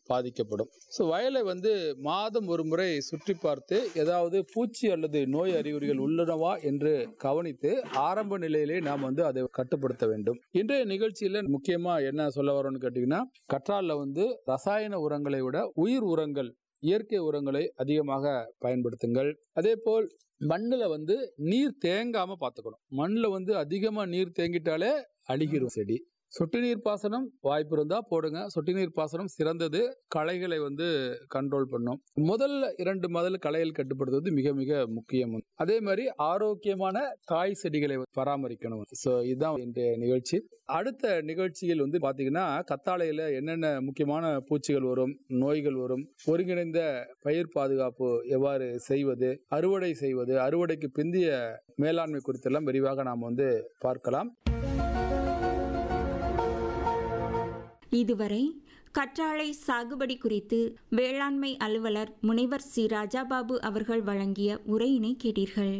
பாதிக்கப்படும் ஸோ வயலை வந்து மாதம் ஒரு முறை சுற்றி பார்த்து ஏதாவது பூச்சி அல்லது நோய் அறிகுறிகள் உள்ளனவா என்று கவனித்து ஆரம்ப நிலையிலே நாம் வந்து அதை கட்டுப்படுத்த வேண்டும் இன்றைய நிகழ்ச்சியில முக்கியமா என்ன சொல்ல வரோம்னு கேட்டீங்கன்னா கற்றாழைல வந்து ரசாயன உரங்களை விட உயிர் உரங்கள் இயற்கை உரங்களை அதிகமாக பயன்படுத்துங்கள் அதே போல் மண்ணில் வந்து நீர் தேங்காம பார்த்துக்கணும் மண்ணில் வந்து அதிகமாக நீர் தேங்கிட்டாலே அழுகிரும் செடி சொட்டு நீர் பாசனம் வாய்ப்பு இருந்தா போடுங்க சொட்டு நீர் பாசனம் சிறந்தது களைகளை வந்து கண்ட்ரோல் பண்ணும் முதல்ல இரண்டு முதல் களைகள் கட்டுப்படுத்துவது மிக மிக முக்கியம் அதே மாதிரி ஆரோக்கியமான காய் செடிகளை பராமரிக்கணும் ஸோ இதுதான் இன்றைய நிகழ்ச்சி அடுத்த நிகழ்ச்சியில் வந்து பாத்தீங்கன்னா கத்தாழையில என்னென்ன முக்கியமான பூச்சிகள் வரும் நோய்கள் வரும் ஒருங்கிணைந்த பயிர் பாதுகாப்பு எவ்வாறு செய்வது அறுவடை செய்வது அறுவடைக்கு பிந்திய மேலாண்மை குறித்தெல்லாம் விரிவாக நாம் வந்து பார்க்கலாம் இதுவரை கற்றாழை சாகுபடி குறித்து வேளாண்மை அலுவலர் முனைவர் சி ராஜாபாபு அவர்கள் வழங்கிய உரையினை கேட்டீர்கள்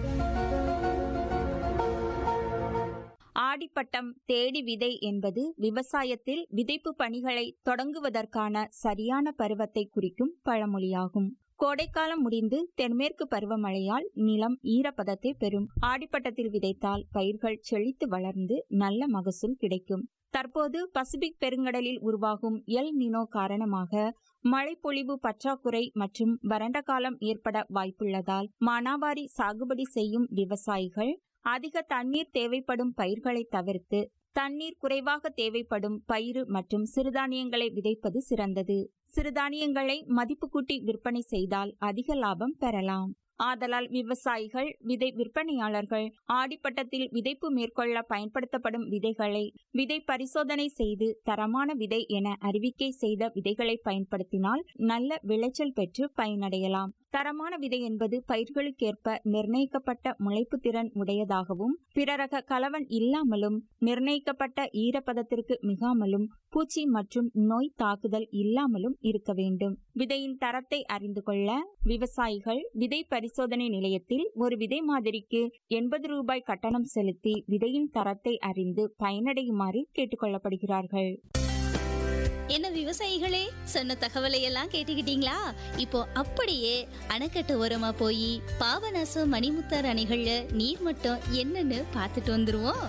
ஆடிப்பட்டம் தேடி விதை என்பது விவசாயத்தில் விதைப்பு பணிகளை தொடங்குவதற்கான சரியான பருவத்தை குறிக்கும் பழமொழியாகும் கோடைக்காலம் முடிந்து தென்மேற்கு பருவமழையால் நிலம் ஈரப்பதத்தை பெறும் ஆடிப்பட்டத்தில் விதைத்தால் பயிர்கள் செழித்து வளர்ந்து நல்ல மகசூல் கிடைக்கும் தற்போது பசிபிக் பெருங்கடலில் உருவாகும் எல் நினோ காரணமாக மழைப்பொழிவு பற்றாக்குறை மற்றும் வறண்ட காலம் ஏற்பட வாய்ப்புள்ளதால் மானாவாரி சாகுபடி செய்யும் விவசாயிகள் அதிக தண்ணீர் தேவைப்படும் பயிர்களை தவிர்த்து தண்ணீர் குறைவாக தேவைப்படும் பயிறு மற்றும் சிறுதானியங்களை விதைப்பது சிறந்தது சிறுதானியங்களை மதிப்பு கூட்டி விற்பனை செய்தால் அதிக லாபம் பெறலாம் ஆதலால் விவசாயிகள் விதை விற்பனையாளர்கள் ஆடிப்பட்டத்தில் விதைப்பு மேற்கொள்ள பயன்படுத்தப்படும் விதைகளை விதை பரிசோதனை செய்து தரமான விதை என அறிவிக்கை செய்த விதைகளை பயன்படுத்தினால் நல்ல விளைச்சல் பெற்று பயனடையலாம் தரமான விதை என்பது பயிர்களுக்கேற்ப நிர்ணயிக்கப்பட்ட முளைப்பு திறன் உடையதாகவும் பிறரக கலவன் இல்லாமலும் நிர்ணயிக்கப்பட்ட ஈரப்பதத்திற்கு மிகாமலும் பூச்சி மற்றும் நோய் தாக்குதல் இல்லாமலும் இருக்க வேண்டும் விதையின் தரத்தை அறிந்து கொள்ள விவசாயிகள் விதை பரிசோதனை நிலையத்தில் ஒரு விதை மாதிரிக்கு எண்பது ரூபாய் கட்டணம் செலுத்தி விதையின் தரத்தை அறிந்து பயனடையுமாறு கேட்டுக்கொள்ளப்படுகிறார்கள் என்ன விவசாயிகளே சொன்ன தகவலை எல்லாம் கேட்டுக்கிட்டீங்களா இப்போ அப்படியே அணைக்கட்டு ஓரமா போய் பாபநாசம் மணிமுத்தார் அணைகள்ல நீர் மட்டம் என்னன்னு பார்த்துட்டு வந்துருவோம்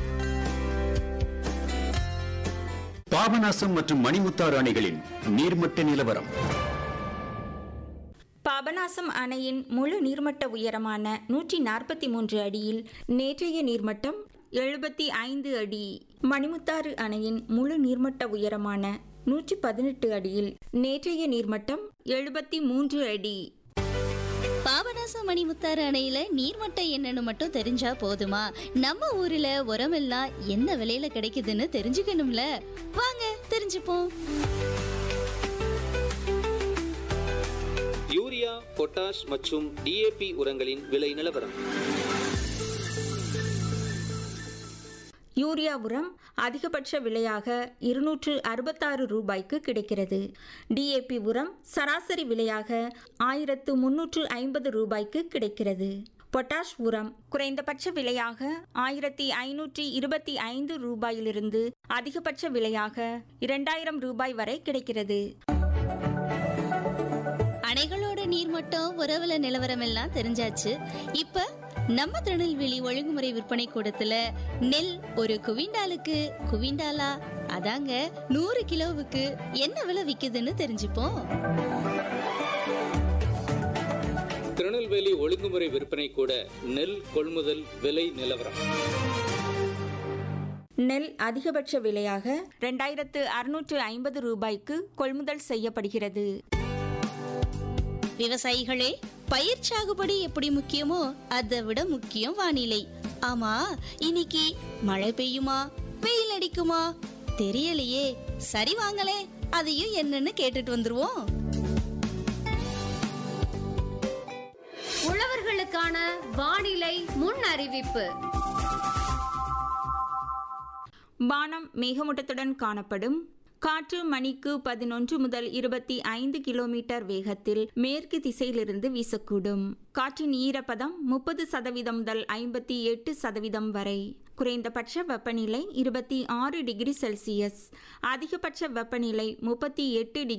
பாபநாசம் மற்றும் மணிமுத்தாறு அணைகளின் நீர்மட்ட நிலவரம் பாபநாசம் அணையின் முழு நீர்மட்ட உயரமான நூற்றி நாற்பத்தி மூன்று அடியில் நேற்றைய நீர்மட்டம் எழுபத்தி ஐந்து அடி மணிமுத்தாறு அணையின் முழு நீர்மட்ட உயரமான நூற்றி பதினெட்டு அடியில் நேற்றைய நீர்மட்டம் எழுபத்தி மூன்று அடி பாபநாசம் மணிமுத்தாறு அணையில நீர்மட்டம் என்னன்னு மட்டும் தெரிஞ்சா போதுமா நம்ம ஊர்ல உரமெல்லாம் என்ன விலையில கிடைக்குதுன்னு தெரிஞ்சுக்கணும்ல வாங்க தெரிஞ்சுப்போம் யூரியா பொட்டாஷ் மற்றும் டிஏபி உரங்களின் விலை நிலவரம் யூரியா உரம் அதிகபட்ச விலையாக இருநூற்று அறுபத்தாறு ரூபாய்க்கு கிடைக்கிறது டிஏபி உரம் சராசரி விலையாக ஆயிரத்து முன்னூற்று ஐம்பது ரூபாய்க்கு கிடைக்கிறது பொட்டாஷ் உரம் குறைந்தபட்ச விலையாக ஆயிரத்தி ஐநூற்றி இருபத்தி ஐந்து ரூபாயிலிருந்து அதிகபட்ச விலையாக இரண்டாயிரம் ரூபாய் வரை கிடைக்கிறது அணைகளோட நீர்மட்டம் உறவுல நிலவரம் எல்லாம் தெரிஞ்சாச்சு இப்ப நம்ம திருநெல்வேலி ஒழுங்குமுறை விற்பனை கூடத்துல நெல் ஒரு குவிண்டாலுக்கு குவிண்டாலா அதாங்க நூறு கிலோவுக்கு என்ன விலை விக்குதுன்னு தெரிஞ்சுப்போம் திருநெல்வேலி ஒழுங்குமுறை விற்பனை கூட நெல் கொள்முதல் விலை நிலவரம் நெல் அதிகபட்ச விலையாக ரெண்டாயிரத்து அறுநூற்று ஐம்பது ரூபாய்க்கு கொள்முதல் செய்யப்படுகிறது விவசாயிகளே பயிர் சாகுபடி எப்படி முக்கியமோ அதை விட முக்கியம் வானிலை ஆமா இன்னைக்கு மழை பெய்யுமா வெயில் அடிக்குமா தெரியலையே சரி வாங்களே அதையும் என்னன்னு கேட்டுட்டு வந்துருவோம் உழவர்களுக்கான வானிலை முன் அறிவிப்பு வானம் மேகமூட்டத்துடன் காணப்படும் காற்று மணிக்கு பதினொன்று முதல் இருபத்தி ஐந்து கிலோமீட்டர் வேகத்தில் மேற்கு திசையிலிருந்து வீசக்கூடும் காற்றின் ஈரப்பதம் முப்பது சதவீதம் முதல் ஐம்பத்தி எட்டு சதவீதம் வரை குறைந்தபட்ச வெப்பநிலை இருபத்தி ஆறு டிகிரி செல்சியஸ் அதிகபட்ச வெப்பநிலை முப்பத்தி எட்டு டிகிரி